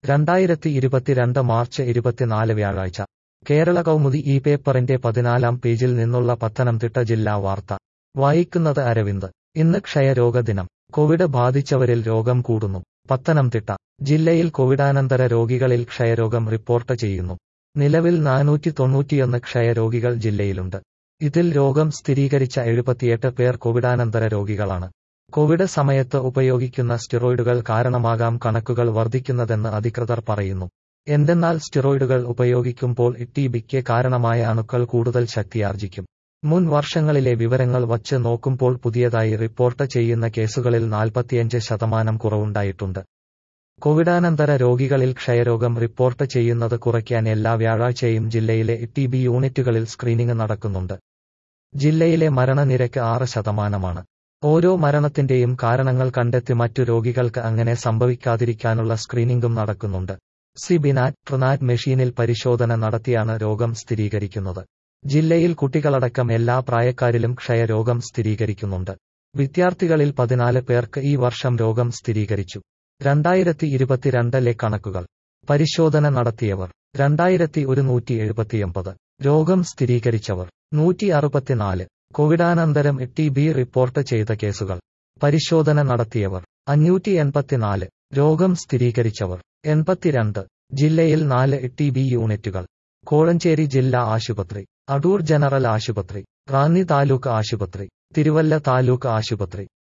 രണ്ടായിരത്തി ഇരുപത്തിരണ്ട് മാർച്ച് ഇരുപത്തിനാല് വ്യാഴാഴ്ച കേരള കൗമുദി ഈ പേപ്പറിന്റെ പതിനാലാം പേജിൽ നിന്നുള്ള പത്തനംതിട്ട ജില്ലാ വാർത്ത വായിക്കുന്നത് അരവിന്ദ് ഇന്ന് ക്ഷയരോഗ ദിനം കോവിഡ് ബാധിച്ചവരിൽ രോഗം കൂടുന്നു പത്തനംതിട്ട ജില്ലയിൽ കോവിഡാനന്തര രോഗികളിൽ ക്ഷയരോഗം റിപ്പോർട്ട് ചെയ്യുന്നു നിലവിൽ നാനൂറ്റി തൊണ്ണൂറ്റിയൊന്ന് ക്ഷയരോഗികൾ ജില്ലയിലുണ്ട് ഇതിൽ രോഗം സ്ഥിരീകരിച്ച എഴുപത്തിയെട്ട് പേർ കോവിഡാനന്തര രോഗികളാണ് കോവിഡ് സമയത്ത് ഉപയോഗിക്കുന്ന സ്റ്റിറോയിഡുകൾ കാരണമാകാം കണക്കുകൾ വർദ്ധിക്കുന്നതെന്ന് അധികൃതർ പറയുന്നു എന്തെന്നാൽ സ്റ്റിറോയിഡുകൾ ഉപയോഗിക്കുമ്പോൾ ടിബിക്ക് കാരണമായ അണുക്കൾ കൂടുതൽ ശക്തിയാർജിക്കും മുൻ വർഷങ്ങളിലെ വിവരങ്ങൾ വച്ച് നോക്കുമ്പോൾ പുതിയതായി റിപ്പോർട്ട് ചെയ്യുന്ന കേസുകളിൽ നാൽപ്പത്തിയഞ്ച് ശതമാനം കുറവുണ്ടായിട്ടുണ്ട് കോവിഡാനന്തര രോഗികളിൽ ക്ഷയരോഗം റിപ്പോർട്ട് ചെയ്യുന്നത് കുറയ്ക്കാൻ എല്ലാ വ്യാഴാഴ്ചയും ജില്ലയിലെ ടിബി യൂണിറ്റുകളിൽ സ്ക്രീനിംഗ് നടക്കുന്നുണ്ട് ജില്ലയിലെ മരണനിരക്ക് ആറ് ശതമാനമാണ് ഓരോ മരണത്തിന്റെയും കാരണങ്ങൾ കണ്ടെത്തി മറ്റു രോഗികൾക്ക് അങ്ങനെ സംഭവിക്കാതിരിക്കാനുള്ള സ്ക്രീനിംഗും നടക്കുന്നുണ്ട് സിബിനാറ്റ് ട്രിനാറ്റ് മെഷീനിൽ പരിശോധന നടത്തിയാണ് രോഗം സ്ഥിരീകരിക്കുന്നത് ജില്ലയിൽ കുട്ടികളടക്കം എല്ലാ പ്രായക്കാരിലും ക്ഷയരോഗം സ്ഥിരീകരിക്കുന്നുണ്ട് വിദ്യാർത്ഥികളിൽ പതിനാല് പേർക്ക് ഈ വർഷം രോഗം സ്ഥിരീകരിച്ചു രണ്ടായിരത്തി ഇരുപത്തിരണ്ടിലെ കണക്കുകൾ പരിശോധന നടത്തിയവർ രണ്ടായിരത്തി ഒരുന്നൂറ്റി എഴുപത്തിയൊമ്പത് രോഗം സ്ഥിരീകരിച്ചവർ നൂറ്റി അറുപത്തിനാല് കോവിഡാനന്തരം ടി ബി റിപ്പോർട്ട് ചെയ്ത കേസുകൾ പരിശോധന നടത്തിയവർ അഞ്ഞൂറ്റി എൺപത്തിനാല് രോഗം സ്ഥിരീകരിച്ചവർ എൺപത്തിരണ്ട് ജില്ലയിൽ നാല് ടി ബി യൂണിറ്റുകൾ കോഴഞ്ചേരി ജില്ലാ ആശുപത്രി അടൂർ ജനറൽ ആശുപത്രി റാന്നി താലൂക്ക് ആശുപത്രി തിരുവല്ല താലൂക്ക് ആശുപത്രി